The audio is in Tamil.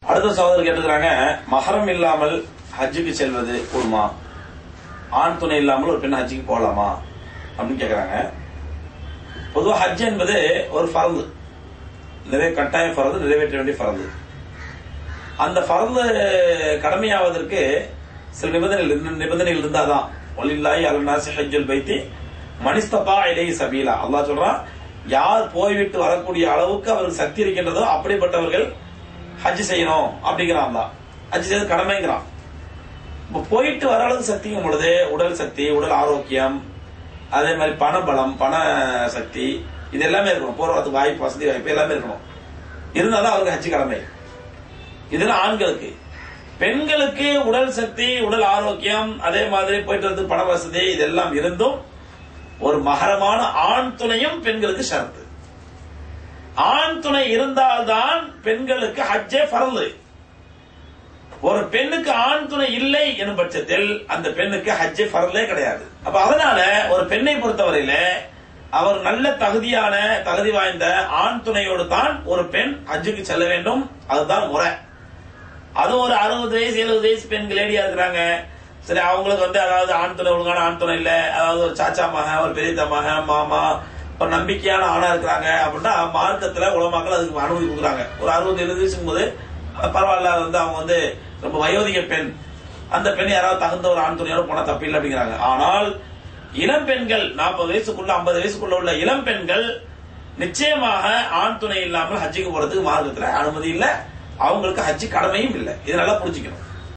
அடுத்த சகோதரர் கேட்டுக்கிறாங்க மகரம் இல்லாமல் ஹஜ்ஜுக்கு செல்வது கூடுமா ஆண் துணை இல்லாமல் ஒரு பெண் ஹஜ்ஜுக்கு போகலாமா அப்படின்னு கேக்குறாங்க பொதுவா ஹஜ் என்பது ஒரு ஃபரது நிறைய கட்டாய ஃபரது நிறைவேற்ற வேண்டிய ஃபரது அந்த ஃபரது கடமையாவதற்கு சில நிபந்தனைகள் நிபந்தனைகள் இருந்தாதான் ஒலில்லாய் அலநாசி ஹஜ்ஜுல் பைத்தி மனிஸ்தபா இலை சபீலா அல்லாஹ் சொல்றான் யார் போய்விட்டு வரக்கூடிய அளவுக்கு அவருக்கு சக்தி இருக்கின்றதோ அப்படிப்பட்டவர்கள் ஹஜ் செய்யணும் அப்படிங்கிறான் அல்லாஹ் ஹஜ் செய்யறது கடமைங்கிறான் இப்ப போயிட்டு வர அளவுக்கு சக்திங்கும் பொழுது உடல் சக்தி உடல் ஆரோக்கியம் அதே மாதிரி பண பலம் பண சக்தி இது எல்லாமே இருக்கணும் போறதுக்கு வாய்ப்பு வசதி வாய்ப்பு எல்லாமே இருக்கணும் இருந்தாலும் அவருக்கு ஹஜ் கடமை இதெல்லாம் ஆண்களுக்கு பெண்களுக்கு உடல் சக்தி உடல் ஆரோக்கியம் அதே மாதிரி போயிட்டு வந்து பண வசதி இதெல்லாம் இருந்தும் ஒரு மகரமான ஆண் துணையும் பெண்களுக்கு ஷரத்து ஆண் துணை இருந்தால்தான் பெண்களுக்கு ஹஜ்ஜே ஃபரது ஒரு பெண்ணுக்கு ஆண் துணை இல்லை எனும் பட்சத்தில் அந்த பெண்ணுக்கு ஹஜ்ஜே ஃபரலே கிடையாது அப்ப அதனால ஒரு பெண்ணை பொறுத்தவரையில அவர் நல்ல தகுதியான தகுதி வாய்ந்த ஆண் துணையோடு தான் ஒரு பெண் ஹஜ்ஜுக்கு செல்ல வேண்டும் அதுதான் முறை அது ஒரு அறுபது வயசு எழுபது வயசு பெண்கள் லேடியா இருக்கிறாங்க சரி அவங்களுக்கு வந்து அதாவது ஆண் துணை ஒழுங்கான ஆண் துணை இல்ல அதாவது ஒரு சாச்சா மகன் ஒரு பெரிய மகன் மாமா ஒரு நம்பிக்கையான ஆணா இருக்கிறாங்க அப்படின்னா மார்க்கத்துல உலமாக்கள் அதுக்கு அனுமதி கொடுக்குறாங்க ஒரு அறுபது எழுபது வயசுக்கும் போது பரவாயில்ல வந்து அவங்க வந்து ரொம்ப வயோதிக பெண் அந்த பெண் யாராவது தகுந்த ஒரு ஆண் துணையோட போனா தப்பில்லை அப்படிங்கிறாங்க ஆனால் இளம் பெண்கள் நாற்பது வயசுக்குள்ள ஐம்பது வயசுக்குள்ள உள்ள இளம் பெண்கள் நிச்சயமாக ஆண் துணை இல்லாமல் ஹஜ்ஜுக்கு போறதுக்கு மார்க்கத்துல அனுமதி இல்ல அவங்களுக்கு ஹஜ்ஜு கடமையும் இல்லை இது நல்லா புரிஞ்சுக்கணும்